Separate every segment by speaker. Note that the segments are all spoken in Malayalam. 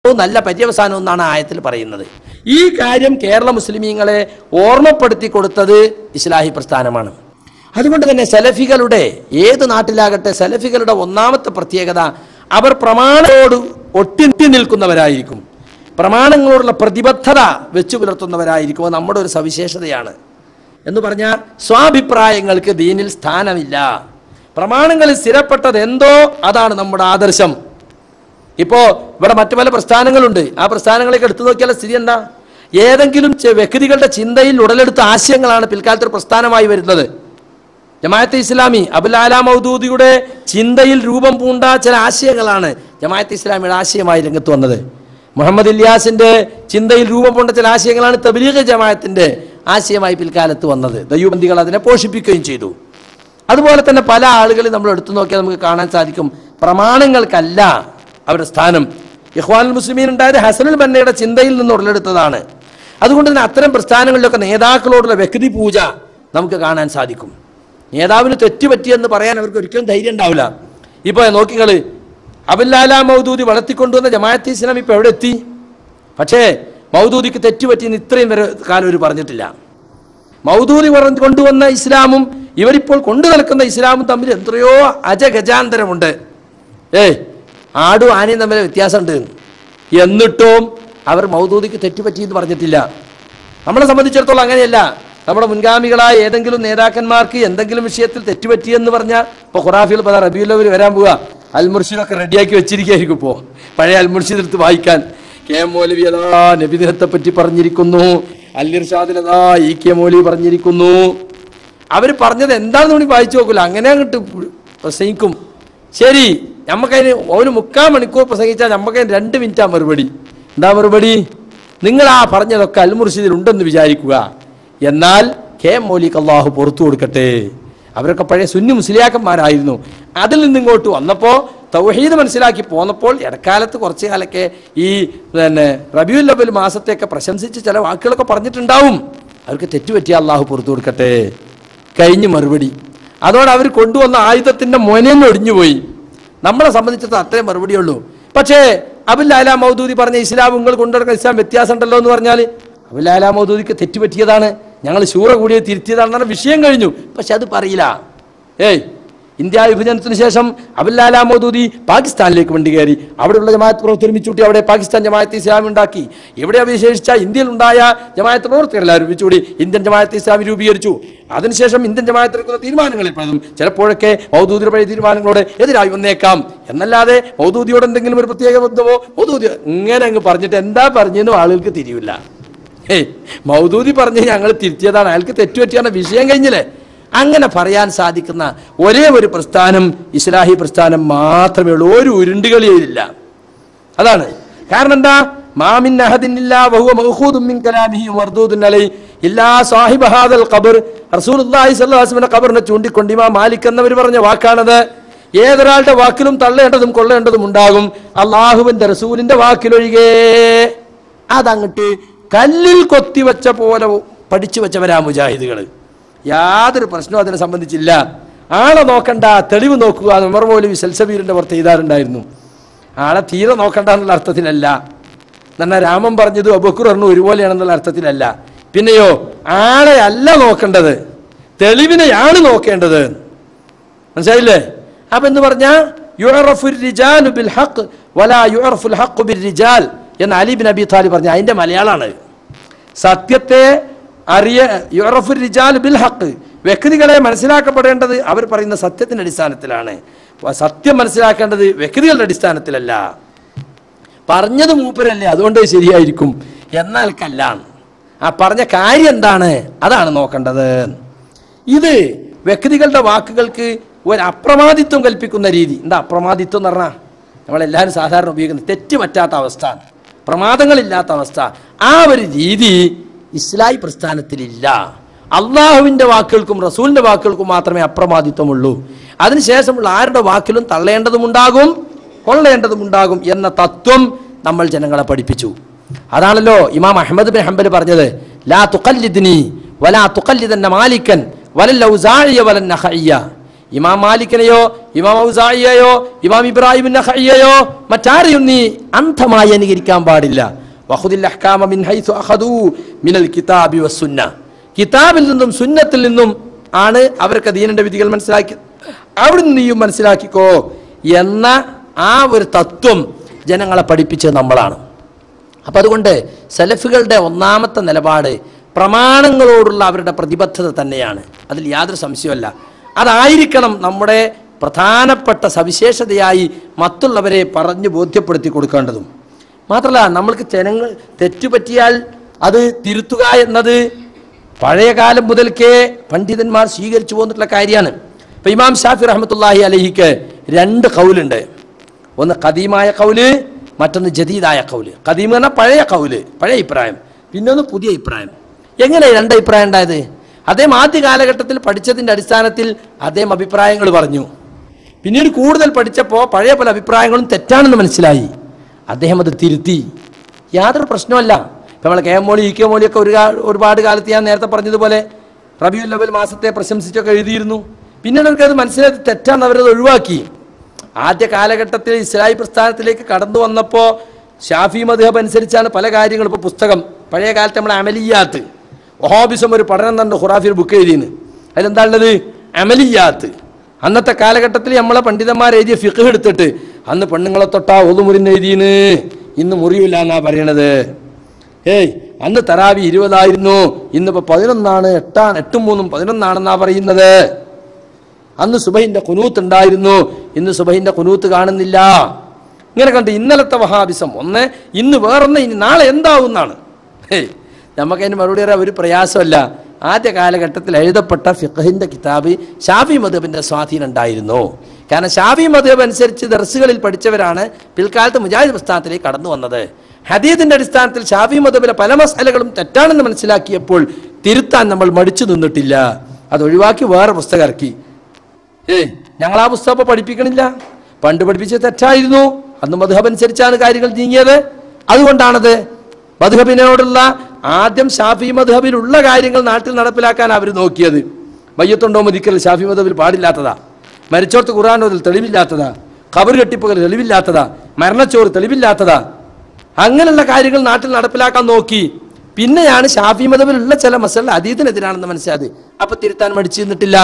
Speaker 1: നല്ല പര്യവസാനം എന്നാണ് ആയത്തിൽ പറയുന്നത് ഈ കാര്യം കേരള മുസ്ലിമീങ്ങളെ ഓർമ്മപ്പെടുത്തി കൊടുത്തത് ഇസ്ലാഹി പ്രസ്ഥാനമാണ് അതുകൊണ്ട് തന്നെ സലഫികളുടെ ഏത് നാട്ടിലാകട്ടെ സലഫികളുടെ ഒന്നാമത്തെ പ്രത്യേകത അവർ പ്രമാണത്തോട് ഒട്ടി നിൽക്കുന്നവരായിരിക്കും പ്രമാണങ്ങളോടുള്ള പ്രതിബദ്ധത വെച്ചു പുലർത്തുന്നവരായിരിക്കും അത് നമ്മുടെ ഒരു സവിശേഷതയാണ് എന്ന് പറഞ്ഞാൽ സ്വാഭിപ്രായങ്ങൾക്ക് ദീനിൽ സ്ഥാനമില്ല പ്രമാണങ്ങളിൽ സ്ഥിരപ്പെട്ടത് എന്തോ അതാണ് നമ്മുടെ ആദർശം ഇപ്പോ ഇവിടെ മറ്റു പല പ്രസ്ഥാനങ്ങളുണ്ട് ആ പ്രസ്ഥാനങ്ങളൊക്കെ എടുത്തു നോക്കിയാൽ സ്ഥിതി എന്താ ഏതെങ്കിലും ചെ- വ്യക്തികളുടെ ചിന്തയിൽ ഉടലെടുത്ത ആശയങ്ങളാണ് പിൽക്കാലത്ത് ഒരു പ്രസ്ഥാനമായി വരുന്നത് ജമാഅത്തെ ഇസ്ലാമി അബുലാല മൗദൂദിയുടെ ചിന്തയിൽ രൂപം പൂണ്ട ചില ആശയങ്ങളാണ് ജമാഅത്തെ ഇസ്ലാമിയുടെ ആശയമായി രംഗത്ത് വന്നത് മുഹമ്മദ് ഇല്യാസിന്റെ ചിന്തയിൽ രൂപം പൂണ്ട ചില ആശയങ്ങളാണ് തബ്ലീഗ് ജമാഅത്തിന്റെ ആശയമായി പിൽക്കാലത്ത് വന്നത് ദയ്യൂബന്ദികൾ അതിനെ പോഷിപ്പിക്കുകയും ചെയ്തു അതുപോലെ തന്നെ പല ആളുകളും നമ്മൾ എടുത്തു നോക്കിയാൽ നമുക്ക് കാണാൻ സാധിക്കും പ്രമാണങ്ങൾക്കല്ല അവരുടെ സ്ഥാനം ഇഖ്വാനുൽ മുസ്ലിമീൻ ഉണ്ടായത് ഹസനുൽ ബന്നയുടെ ചിന്തയിൽ നിന്ന് ഉടലെടുത്തതാണ് അതുകൊണ്ട് തന്നെ അത്തരം പ്രസ്ഥാനങ്ങളിലൊക്കെ നേതാക്കളോടുള്ള വ്യക്തി പൂജ നമുക്ക് കാണാൻ സാധിക്കും നേതാവിന് തെറ്റുപറ്റിയെന്ന് പറയാൻ അവർക്ക് ഒരിക്കലും ധൈര്യം ഉണ്ടാവില്ല ഇപ്പൊ നോക്കിങ്ങള് അബുല്ലാല മൗദൂദി വളർത്തിക്കൊണ്ടുവന്ന ജമാഅത്ത് ഇസ്ലാം ഇപ്പൊ എവിടെ എത്തി പക്ഷേ മൗദൂദിക്ക് തെറ്റുപറ്റിയെന്ന് ഇത്രയും വരെ കാലം അവർ പറഞ്ഞിട്ടില്ല മൗദൂദി പറഞ്ഞു കൊണ്ടുവന്ന ഇസ്ലാമും ഇവരിപ്പോൾ കൊണ്ടു നടക്കുന്ന ഇസ്ലാമും തമ്മിൽ എത്രയോ അജഗജാന്തരമുണ്ട് ഏയ് ആടും ആനയും തമ്മിൽ വ്യത്യാസമുണ്ട് എന്നിട്ടും അവർ മൗദൂദിക്ക് തെറ്റുപറ്റിയെന്ന് പറഞ്ഞിട്ടില്ല നമ്മളെ സംബന്ധിച്ചിടത്തോളം അങ്ങനെയല്ല നമ്മുടെ മുൻഗാമികളായ ഏതെങ്കിലും നേതാക്കന്മാർക്ക് എന്തെങ്കിലും വിഷയത്തിൽ തെറ്റുപറ്റിയെന്ന് പറഞ്ഞാൽ ഇപ്പോൾ ഖുറാഫികൾ പല റബിയുള്ളവർ വരാൻ പോവുക അൽ മുർഷിദൊക്കെ റെഡിയാക്കി വെച്ചിരിക്കുകയായിരിക്കും ഇപ്പോൾ പഴയ അൽ മുർഷിദ് എടുത്ത് വായിക്കാൻ കെ എം മൗലവി അതാ നബിദിനത്തെ പറ്റി പറഞ്ഞിരിക്കുന്നു അല്ലിർഷാദിൽ അതാ ഇ കെ മൗലവി പറഞ്ഞിരിക്കുന്നു അവർ പറഞ്ഞത് എന്താണെന്ന് കൂടി വായിച്ചു നോക്കില്ല അങ്ങനെ അങ്ങോട്ട് പ്രസംഗിക്കും ശരി നമുക്കതിന് ഒരു മുക്കാൽ മണിക്കൂർ പ്രസംഗിച്ചാൽ നമുക്കതിന് രണ്ട് മിനിറ്റാ മറുപടി എന്താ മറുപടി നിങ്ങൾ ആ പറഞ്ഞതൊക്കെ അൽമുർഷിദിൽ ഉണ്ടെന്ന് വിചാരിക്കുക എന്നാൽ കെ എം മൗലിക്ക് അള്ളാഹു പുറത്തു കൊടുക്കട്ടെ അവരൊക്കെ പഴയ സുന്നി മുസ്ലിയാക്കന്മാരായിരുന്നു അതിൽ നിന്നിങ്ങോട്ട് വന്നപ്പോൾ തൗഹീദ് മനസ്സിലാക്കി പോന്നപ്പോൾ ഇടക്കാലത്ത് കുറച്ച് കാലൊക്കെ ഈ പിന്നെ റബിയുൽ ലബൽ മാസത്തെയൊക്കെ പ്രശംസിച്ച് ചില വാക്കുകളൊക്കെ പറഞ്ഞിട്ടുണ്ടാവും അവർക്ക് തെറ്റുപറ്റിയ അള്ളാഹു പുറത്തു കൊടുക്കട്ടെ കഴിഞ്ഞു മറുപടി അതോടെ അവർ കൊണ്ടുവന്ന ആയുധത്തിന്റെ മൊനന്ന് ഒടിഞ്ഞുപോയി നമ്മളെ സംബന്ധിച്ചിടത്തോളം അത്രയും മറുപടിയുള്ളൂ പക്ഷേ അബുല്ലാല മൗദൂദി പറഞ്ഞ ഇസ്ലാം നിങ്ങൾ കൊണ്ടുനടക്കുന്ന ഇസ്ലാം വ്യത്യാസം ഉണ്ടല്ലോ എന്ന് പറഞ്ഞാൽ അബുല്ലാല മൗദൂദിക്ക് തെറ്റുപറ്റിയതാണ് ഞങ്ങൾ ശൂറ കൂടിയത് തിരുത്തിയതാണെന്നാണ് വിഷയം കഴിഞ്ഞു പക്ഷെ അത് പറയില്ല ഏയ് ഇന്ത്യ വിഭജനത്തിന് ശേഷം അബുല്ലാല മൗദൂദി പാകിസ്ഥാനിലേക്ക് വണ്ടി കയറി അവിടെയുള്ള ജമാഅത്ത് പ്രവർത്തകർ ഒരുമിച്ചുകൂട്ടി അവിടെ പാകിസ്ഥാൻ ജമാഅത്ത് ഇസ്ലാമി ഉണ്ടാക്കി ഇവിടെ വിശേഷിച്ച ഇന്ത്യയിൽ ഉണ്ടായ ജമാഅത്ത് പ്രവർത്തകരെല്ലാം ഒരുമിച്ചുകൂടി ഇന്ത്യൻ ജമാഅത്ത് ഇസ്ലാമി രൂപീകരിച്ചു അതിനുശേഷം ഇന്ത്യൻ ജമാഅത്ത് എടുക്കുന്ന തീരുമാനങ്ങളിൽ പലതും ചിലപ്പോഴൊക്കെ മൗദൂദിയുടെ പഴയ തീരുമാനങ്ങളോട് എതിരായി വന്നേക്കാം എന്നല്ലാതെ മൗദൂദിയോട് എന്തെങ്കിലും ഒരു പ്രത്യേക ബന്ധമോ മൗദൂദി ഇങ്ങനെ അങ്ങ് പറഞ്ഞിട്ട് എന്താ പറഞ്ഞെന്നും ആളുകൾക്ക് തിരിയില്ല ഏയ് മൗദൂദി പറഞ്ഞ് ഞങ്ങൾ തിരുത്തിയതാണ് അയാൾക്ക് തെറ്റുപറ്റിയാണ് വിഷയം കഴിഞ്ഞില്ലേ അങ്ങനെ പറയാൻ സാധിക്കുന്ന ഒരേ ഒരു പ്രസ്ഥാനം ഇസ്ലാഹി പ്രസ്ഥാനം മാത്രമേ ഉള്ളൂ ഒരു ഉരുണ്ടുകളിയില്ല അതാണ് കാരണം എന്താ മാമിൻ അഹദിനില്ല വഹുവ മഖൂദും മിൻ കലാമിഹി മർദൂദുൻ അലൈ ഇല്ലാ സാഹിബ ഹാദൽ ഖബർ റസൂലുള്ളാഹി സ്വല്ലല്ലാഹു അലൈഹി വസല്ലം ഖബറിനെ ചൂണ്ടിക്കൊണ്ട് ഇമാം മാലിക് എന്നവർ പറഞ്ഞ വാക്കാണത് ഏതൊരാളുടെ വാക്കിലും തള്ളേണ്ടതും കൊള്ളേണ്ടതും ഉണ്ടാകും അള്ളാഹുവിന്റെ റസൂലിന്റെ വാക്കിലൊഴികെ അതങ്ങട്ട് കല്ലിൽ കൊത്തിവെച്ച പോലെ പഠിച്ചു വെച്ചവരാ മുജാഹിദുകൾ യാതൊരു പ്രശ്നവും അതിനെ സംബന്ധിച്ചില്ല ആളെ നോക്കണ്ട തെളിവ് നോക്കുക എന്ന് ഉമർ മൗലവി സൽസബീറിന്റെ പുറത്ത് എഴുതാറുണ്ടായിരുന്നു ആളെ തീരെ നോക്കണ്ട എന്നുള്ള അർത്ഥത്തിലല്ല എന്നാൽ രാമൻ പറഞ്ഞത് അബുക്കുർ പറഞ്ഞു ഒരുപോലെയാണെന്നുള്ള അർത്ഥത്തിലല്ല പിന്നെയോ ആളെ അല്ല നോക്കേണ്ടത് തെളിവിനെയാണ് നോക്കേണ്ടത് മനസ്സിലായില്ലേ അപ്പൊ എന്ന് പറഞ്ഞാ യുഅറഫുൽ റിജാലു ബിൽ ഹഖ് വലാ യുഅറഫുൽ ഹഖ് ബിൽ റിജാൽ എന്ന് അലി ബിൻ അബി താലിബ് പറഞ്ഞ അതിന്റെ മലയാളമാണ് സത്യത്തെ അറിയ യുറഫുൽ റിജാൽ ബിൽ ഹക്ക് വ്യക്തികളെ മനസ്സിലാക്കപ്പെടേണ്ടത് അവർ പറയുന്ന സത്യത്തിന്റെ അടിസ്ഥാനത്തിലാണ് വ- സത്യം മനസ്സിലാക്കേണ്ടത് വ്യക്തികളുടെ അടിസ്ഥാനത്തിലല്ല പറഞ്ഞത് മൂപ്പരല്ലേ അതുകൊണ്ട് ശരിയായിരിക്കും എന്നാൽക്കല്ല ആ പറഞ്ഞ കാര്യം എന്താണ് അതാണ് നോക്കേണ്ടത് ഇത് വ്യക്തികളുടെ വാക്കുകൾക്ക് ഒരു അപ്രമാദിത്വം കൽപ്പിക്കുന്ന രീതി എന്താ അപ്രമാദിത്വം എന്ന് പറഞ്ഞാൽ നമ്മളെല്ലാവരും സാധാരണ ഉപയോഗിക്കുന്നത് തെറ്റ് പറ്റാത്ത അവസ്ഥ പ്രമാദങ്ങളില്ലാത്ത അവസ്ഥ ആ ഒരു രീതി ഇസ്ലായി പ്രസ്ഥാനത്തിലില്ല അള്ളാഹുവിൻ്റെ വാക്കുകൾക്കും റസൂലിൻ്റെ വാക്കുകൾക്കും മാത്രമേ അപ്രമാദിത്വമുള്ളൂ അതിനുശേഷമുള്ള ആരുടെ വാക്കിലും തള്ളേണ്ടതുമുണ്ടാകും കൊള്ളേണ്ടതുമുണ്ടാകും എന്ന തത്വം നമ്മൾ ജനങ്ങളെ പഠിപ്പിച്ചു അതാണല്ലോ ഇമാം അഹമ്മദ് ബിൻ ഹംബൽ പറഞ്ഞത് ലാ തുഖല്ലിദ്നി വലാ തുഖല്ലിദന്ന മാലിക്കൻ വലൽ ഔസാഇയ വലൻ നഖഇയ ഇമാം മാലിക്കിനെയോ ഇമാം ഔസായിയെയോ ഇമാം ഇബ്രാഹിം നഖയ്യയോ മറ്റാരെയും നീ അന്ധമായി അനുകരിക്കാൻ പാടില്ല വഖുദിൽ അഹ്കാമ മിൻ ഹൈസു അഖദൂ മിനൽ കിതാബി വസ്സുന്ന കിതാബിൽ നിന്നും സുന്നത്തിൽ നിന്നും ആണ് അവർക്ക് ദീനന്റെ വിധികൾ മനസ്സിലാക്കി അവിടുന്ന് നീയും മനസ്സിലാക്കിക്കോ എന്ന ആ ഒരു തത്വം ജനങ്ങളെ പഠിപ്പിച്ചത് നമ്മളാണ് അപ്പം അതുകൊണ്ട് സലഫുകളുടെ ഒന്നാമത്തെ നിലപാട് പ്രമാണങ്ങളോടുള്ള അവരുടെ പ്രതിബദ്ധത തന്നെയാണ് അതിൽ യാതൊരു സംശയമല്ല അതായിരിക്കണം നമ്മുടെ പ്രധാനപ്പെട്ട സവിശേഷതയായി മറ്റുള്ളവരെ പറഞ്ഞു ബോധ്യപ്പെടുത്തി കൊടുക്കേണ്ടതും മാത്രമല്ല നമ്മൾക്ക് ജനങ്ങൾ തെറ്റുപറ്റിയാൽ അത് തിരുത്തുക എന്നത് പഴയ കാലം മുതൽക്കേ പണ്ഡിതന്മാർ സ്വീകരിച്ചു പോന്നിട്ടുള്ള കാര്യമാണ് ഇപ്പം ഇമാം ഷാഫി റഹ്മത്തുല്ലാഹി അലഹിക്ക് രണ്ട് കൗലുണ്ട് ഒന്ന് കദീമായ കൗല് മറ്റൊന്ന് ജദീദായ കൗല് കദീം എന്ന് പറഞ്ഞാൽ പഴയ കൗല് പഴയ അഭിപ്രായം പിന്നെ ഒന്ന് പുതിയ അഭിപ്രായം എങ്ങനെ രണ്ട് അഭിപ്രായം ഉണ്ടായത് അദ്ദേഹം ആദ്യ കാലഘട്ടത്തിൽ പഠിച്ചതിൻ്റെ അടിസ്ഥാനത്തിൽ അദ്ദേഹം അഭിപ്രായങ്ങൾ പറഞ്ഞു പിന്നീട് കൂടുതൽ പഠിച്ചപ്പോൾ പഴയ പല അഭിപ്രായങ്ങളും തെറ്റാണെന്ന് മനസ്സിലായി അദ്ദേഹം അത് തിരുത്തി യാതൊരു പ്രശ്നമല്ല ഇപ്പം നമ്മളെ K M Moly E K മോളിയൊക്കെ ഒരു കാ- ഒരുപാട് കാലത്ത് ഞാൻ നേരത്തെ പറഞ്ഞതുപോലെ റബിയുൽ ലവൽ മാസത്തെ പ്രശംസിച്ചൊക്കെ എഴുതിയിരുന്നു പിന്നീട് അവർക്ക് അത് മനസ്സിലാക്കി തെറ്റാന്ന് അവരത് ഒഴിവാക്കി ആദ്യ കാലഘട്ടത്തിൽ ഇസ്ലാഹി പ്രസ്ഥാനത്തിലേക്ക് കടന്നു വന്നപ്പോൾ ഷാഫി മധുഹബ് അനുസരിച്ചാണ് പല കാര്യങ്ങളും ഇപ്പോൾ പുസ്തകം പഴയ കാലത്ത് നമ്മൾ അമലിയാത്ത് ഒഹോബിസം ഒരു പഠനം തന്നെ ഖുറാഫി ഒരു ബുക്ക് എഴുതിയെന്ന് അതിലെന്താണുള്ളത് അമലിയാത്ത് അന്നത്തെ കാലഘട്ടത്തിൽ നമ്മളെ പണ്ഡിതന്മാർ എഴുതിയ ഫിഖ് എടുത്തിട്ട് അന്ന് പെണ്ണുങ്ങളെ തൊട്ടാ ഒതുമുറിന് എഴുതിയെന്ന് ഇന്ന് മുറിയില്ല എന്നാ പറയണത് ഏയ് അന്ന് തറാവി ഇരുപതായിരുന്നു ഇന്നിപ്പോ പതിനൊന്നാണ് എട്ടാണ് എട്ടും മൂന്നും പതിനൊന്നാണെന്നാ പറയുന്നത് അന്ന് സുബഹിന്റെ കുനൂത്ത് ഉണ്ടായിരുന്നു ഇന്ന് സുബഹിന്റെ കുനൂത്ത് കാണുന്നില്ല ഇങ്ങനെ കണ്ട് ഇന്നലത്തെ വഹാബിസം ഒന്ന് ഇന്ന് വേറൊന്ന് ഇനി നാളെ എന്താവുന്നാണ് ഹേയ് നമുക്കതിന് മറുപടി പറയാൻ ഒരു പ്രയാസമല്ല ആദ്യ കാലഘട്ടത്തിൽ എഴുതപ്പെട്ട ഫിഖഹിന്റെ കിതാബ് ഷാഫി മധുബിന്റെ സ്വാധീനം ഉണ്ടായിരുന്നു കാരണം ഷാഫി മധുബ് അനുസരിച്ച് ദർസുകളിൽ പഠിച്ചവരാണ് പിൽക്കാലത്ത് മുജാഹിദ് പ്രസ്ഥാനത്തിലേക്ക് കടന്നു വന്നത് ഹദീദിന്റെ അടിസ്ഥാനത്തിൽ ഷാഫി മധുബിലെ പല മസാലകളും തെറ്റാണെന്ന് മനസ്സിലാക്കിയപ്പോൾ തിരുത്താൻ നമ്മൾ മടിച്ചു നിന്നിട്ടില്ല അത് ഒഴിവാക്കി വേറെ പുസ്തകം ഇറക്കി ഏയ് ഞങ്ങൾ ആ പുസ്തകം ഇപ്പൊ പഠിപ്പിക്കണില്ല പണ്ട് പഠിപ്പിച്ച തെറ്റായിരുന്നു അന്ന് മധുഹബ് അനുസരിച്ചാണ് കാര്യങ്ങൾ നീങ്ങിയത് അതുകൊണ്ടാണത് മധുഹബിനോടുള്ള ആദ്യം ഷാഫി മധുഹബിലുള്ള കാര്യങ്ങൾ നാട്ടിൽ നടപ്പിലാക്കാൻ അവർ നോക്കിയത് മയ്യത്തുണ്ടോ മതിക്കൽ ഷാഫി മധുബിൽ പാടില്ലാത്തതാ മരിച്ചോർത്ത് ഖുർആൻ ഓതൽ തെളിവില്ലാത്തതാ ഖബർ കെട്ടിപ്പുകൾ തെളിവില്ലാത്തതാ മരണച്ചോറ് തെളിവില്ലാത്തതാ അങ്ങനെയുള്ള കാര്യങ്ങൾ നാട്ടിൽ നടപ്പിലാക്കാൻ നോക്കി പിന്നെയാണ് ഷാഫി മതബിലുള്ള ചില മസല അതീതിനെതിരാണെന്ന് മനസ്സിലായത് അപ്പൊ തിരുത്താൻ മടിച്ചു നിന്നിട്ടില്ല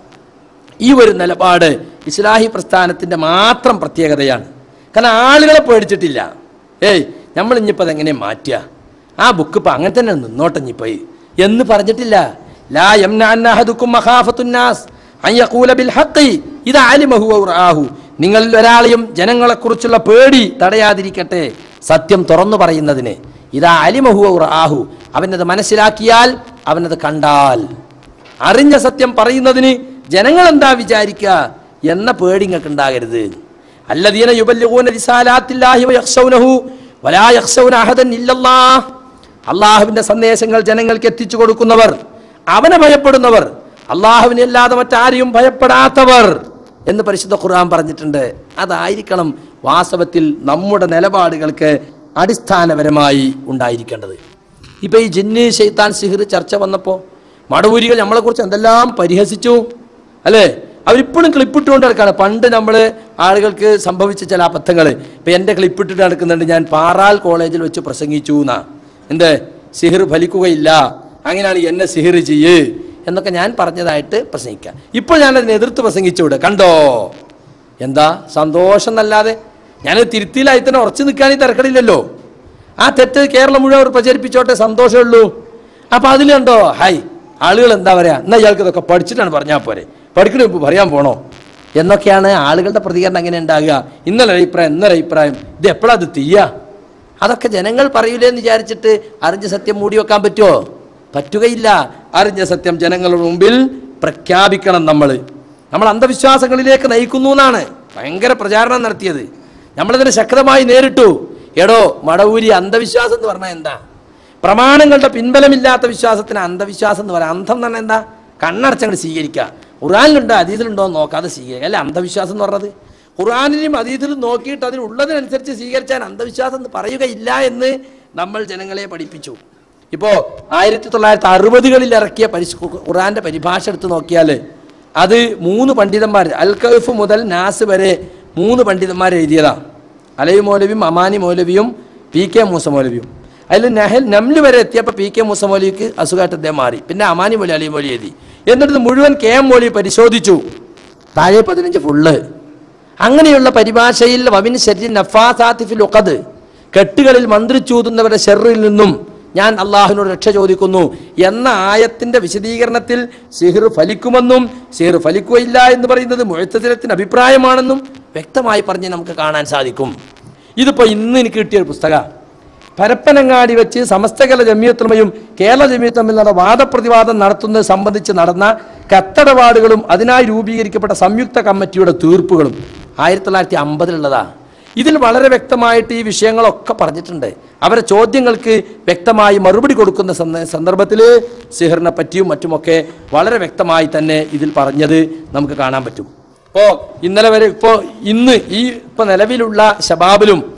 Speaker 1: ഈ ഒരു നിലപാട് ഇസ്ലാഹി പ്രസ്ഥാനത്തിന്റെ മാത്രം പ്രത്യേകതയാണ് കാരണം ആളുകളെ പേടിച്ചിട്ടില്ല ഏയ് നമ്മൾ ഇനിയിപ്പോൾ അതെങ്ങനെ മാറ്റുക ആ ബുക്ക് ഇപ്പം അങ്ങനെ തന്നെ നിന്നോട്ടെ ഇനിയിപ്പോയി എന്ന് പറഞ്ഞിട്ടില്ല ലാ യംനഅന്നഹദുക്കും മഖാഫത്തുന്നാസ് അൻ യഖൂല ബിൽ ഹഖി ഇദാ അലിമഹു ഔ റആഹു നിങ്ങളിൽ ഒരാളെയും ജനങ്ങളെക്കുറിച്ചുള്ള പേടി തടയാതിരിക്കട്ടെ സത്യം തുറന്നു പറയുന്നതിന് ഇതാ അലിമഹു ഔ റആഹു അവനത് മനസ്സിലാക്കിയാൽ അവനത് കണ്ടാൽ അറിഞ്ഞ സത്യം പറയുന്നതിന് ജനങ്ങൾ എന്താ വിചാരിക്കുക എന്ന പേടി നിങ്ങൾക്ക് ഉണ്ടാകരുത് അല്ലദീന യുബല്ലിഗൂന റിസാലാത്തില്ലാഹി വയഖ്ശൗനഹു വലാ യഖ്ശൗന അഹദൻ ഇല്ലല്ലാഹ് അള്ളാഹുവിന്റെ സന്ദേശങ്ങൾ ജനങ്ങൾക്ക് എത്തിച്ചു കൊടുക്കുന്നവർ അവനെ ഭയപ്പെടുന്നവർ അള്ളാഹുവിനെ അല്ലാതെ മറ്റാരെയും ഭയപ്പെടാത്തവർ എന്ന് പരിശുദ്ധ ഖുർആൻ പറഞ്ഞിട്ടുണ്ട് അതായിരിക്കണം വാസ്തവത്തിൽ നമ്മുടെ നിലപാടുകൾക്ക് അടിസ്ഥാനപരമായി ഉണ്ടായിരിക്കേണ്ടത് ഇപ്പൊ ഈ ജിന്ന് ഷെയ്ത്താൻ സിഹിർ ചർച്ച വന്നപ്പോൾ മടവൂരികൾ നമ്മളെക്കുറിച്ച് എന്തെല്ലാം പരിഹസിച്ചു അല്ലേ അവരിപ്പോഴും ക്ലിപ്പിട്ടുകൊണ്ട് നടക്കാണ് പണ്ട് നമ്മൾ ആളുകൾക്ക് സംഭവിച്ച ചില അബദ്ധങ്ങൾ ഇപ്പം എൻ്റെ ക്ലിപ്പിട്ടിട്ട് നടക്കുന്നുണ്ട് ഞാൻ പാറാൽ കോളേജിൽ വെച്ച് പ്രസംഗിച്ചു എന്നാ എന്ത് സിഹിർ ഫലിക്കുകയില്ല അങ്ങനെയാണ് എന്നെ സിഹിർ ചെയ്യ് എന്നൊക്കെ ഞാൻ പറഞ്ഞതായിട്ട് പ്രസംഗിക്കാം ഇപ്പോൾ ഞാനതിനെ എതിർത്ത് പ്രസംഗിച്ചുവിടെ കണ്ടോ എന്താ സന്തോഷം എന്നല്ലാതെ ഞാനത് തിരുത്തിയിലായി തന്നെ ഉറച്ചു നിൽക്കാൻ തിരക്കടില്ലല്ലോ ആ തെറ്റ് കേരളം മുഴുവൻ അവർ പ്രചരിപ്പിച്ചോട്ടെ സന്തോഷമേ ഉള്ളൂ അപ്പൊ അതിൽ കണ്ടോ ഹായ് ആളുകൾ എന്താ പറയാ എന്നാ ഇയാൾക്ക് ഇതൊക്കെ പഠിച്ചിട്ടാണ് പറഞ്ഞാൽ പോരെ പഠിക്കണ ഇപ്പൊ പറയാൻ പോണോ എന്നൊക്കെയാണ് ആളുകളുടെ പ്രതികരണം എങ്ങനെ ഉണ്ടാകുക ഇന്നലെ അഭിപ്രായം ഇന്നലെ അഭിപ്രായം ഇത് എപ്പോഴാ അത് തീയ അതൊക്കെ ജനങ്ങൾ പറയൂലേ എന്ന് വിചാരിച്ചിട്ട് അറിഞ്ഞ സത്യം മൂടി വെക്കാൻ പറ്റുമോ പറ്റുകയില്ല അറിഞ്ഞ സത്യം ജനങ്ങളുടെ മുമ്പിൽ പ്രഖ്യാപിക്കണം നമ്മൾ നമ്മൾ അന്ധവിശ്വാസങ്ങളിലേക്ക് നയിക്കുന്നു എന്നാണ് ഭയങ്കര പ്രചാരണം നടത്തിയത് നമ്മളിതിനെ ശക്തമായി നേരിട്ടു എടോ മടവൂരി അന്ധവിശ്വാസം എന്ന് പറഞ്ഞാൽ എന്താ പ്രമാണങ്ങളുടെ പിൻബലമില്ലാത്ത വിശ്വാസത്തിന് അന്ധവിശ്വാസം എന്ന് പറയാം അന്ധം എന്ന് പറഞ്ഞാൽ എന്താ കണ്ണടച്ചങ്ങോട്ട് സ്വീകരിക്കുക ഖുറാനിലുണ്ടോ അതീതിലുണ്ടോ എന്ന് നോക്കാതെ സ്വീകരിക്കുക അല്ലേ അന്ധവിശ്വാസം എന്ന് പറഞ്ഞത് ഖുറാനിലും അതീതിലും നോക്കിയിട്ട് അതിനുള്ളതിനനുസരിച്ച് സ്വീകരിച്ചാൽ അന്ധവിശ്വാസം എന്ന് പറയുകയില്ല എന്ന് നമ്മൾ ജനങ്ങളെ പഠിപ്പിച്ചു ഇപ്പോൾ ആയിരത്തി തൊള്ളായിരത്തി അറുപതുകളിൽ ഇറക്കിയ പരിശ് ഖുറാന്റെ പരിഭാഷ എടുത്ത് നോക്കിയാൽ അത് മൂന്ന് പണ്ഡിതന്മാർ അൽ കഹഫ് മുതൽ നാസ് വരെ മൂന്ന് പണ്ഡിതന്മാർ എഴുതിയതാ അലൈ മൗലവിയും അമാനി മൗലവിയും പി കെ മൂസ മൗലവിയും അതിൽ നഹൽ നംല് വരെ എത്തിയപ്പോൾ പി കെ മൂസ മൗലിക്ക് അസുഖമായിട്ട് അദ്ദേഹം മാറി പിന്നെ അമാനി മൗലി അലി മൗലി എഴുതി എന്നിട്ട് ഇത് മുഴുവൻ കെ എം മൗലി പരിശോധിച്ചു താഴെ പതിനഞ്ച് ഫുള്ള് അങ്ങനെയുള്ള പരിഭാഷയിൽ വവിൻ ശരി നഫാസാത്തിഫിൽ ഉഖദ് കെട്ടുകളിൽ മന്ത്രിച്ചൂതുന്നവരുടെ ഷെറിൽ നിന്നും ഞാൻ അള്ളാഹുവിനോട് രക്ഷ ചോദിക്കുന്നു എന്ന ആയത്തിന്റെ വിശദീകരണത്തിൽ സിഹിർ ഫലിക്കുമെന്നും സിഹിർ ഫലിക്കുകയില്ല എന്ന് പറയുന്നത് മുഴത്തതിരത്തിന് അഭിപ്രായമാണെന്നും വ്യക്തമായി പറഞ്ഞ് നമുക്ക് കാണാൻ സാധിക്കും ഇതിപ്പോൾ ഇന്ന് എനിക്ക് കിട്ടിയ ഒരു പുസ്തക പരപ്പനങ്ങാടി വെച്ച് സമസ്തകല ജമിയത്തുമയും കേരള ജമിയത്ത് തമ്മിൽ നടന്ന വാദപ്രതിവാദം നടത്തുന്നത് സംബന്ധിച്ച് നടന്ന കത്തടപാടുകളും അതിനായി രൂപീകരിക്കപ്പെട്ട സംയുക്ത കമ്മിറ്റിയുടെ തീർപ്പുകളും ആയിരത്തി തൊള്ളായിരത്തി അമ്പതിലുള്ളതാ ഇതിൽ വളരെ വ്യക്തമായിട്ട് ഈ വിഷയങ്ങളൊക്കെ പറഞ്ഞിട്ടുണ്ട് അവരെ ചോദ്യങ്ങൾക്ക് വ്യക്തമായി മറുപടി കൊടുക്കുന്ന സന്ദ- സന്ദർഭത്തിൽ സിഹറിനെ പറ്റിയും മറ്റുമൊക്കെ വളരെ വ്യക്തമായി തന്നെ ഇതിൽ പറഞ്ഞത് നമുക്ക് കാണാൻ പറ്റും ഇപ്പോൾ ഇന്നലെ വരെ ഇപ്പോൾ ഇന്ന് ഈ ഇപ്പോൾ നിലവിലുള്ള ശബാബിലും